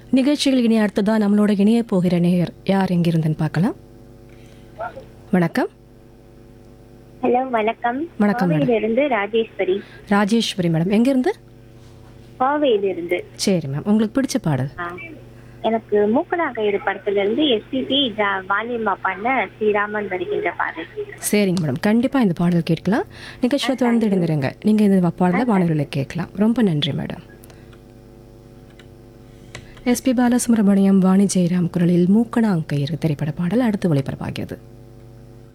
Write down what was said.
நிகழ்ச்சிகள் இனி அடுத்ததா நம்மளோட இணைய போகிற நேயர் யார் எங்கிருந்துன்னு பார்க்கலாம் வணக்கம் ஹலோ வணக்கம் வணக்கம், மேடம். இருந்து ராஜேஸ்வரி ராஜேஸ்வரி மேடம் எங்கிருந்து கோவையிலிருந்து சரி மேம் உங்களுக்கு பிடிச்ச பாடல் ஆ. எனக்கு மூக்கனாகயிறு படத்துல இருந்து எஸ்பிபி வாலியம்மா பண்ண ஸ்ரீராமன் வருகின்ற பாடல் சரிங்க மேடம் கண்டிப்பாக இந்த பாடல் கேட்கலாம் நிகழ்ச்சியில் தொடர்ந்து இருந்துருங்க நீங்கள் இந்த பாடலை வானொலியில் கேட்கலாம் ரொம்ப நன்றி மேடம் எஸ்பி பாலசுப்ரமணியம் வாணி ஜெயராம் குரலில் மூக்கணாங்கயிறு திரைப்பட பாடல் அடுத்து ஒளிபரப்பாகிறது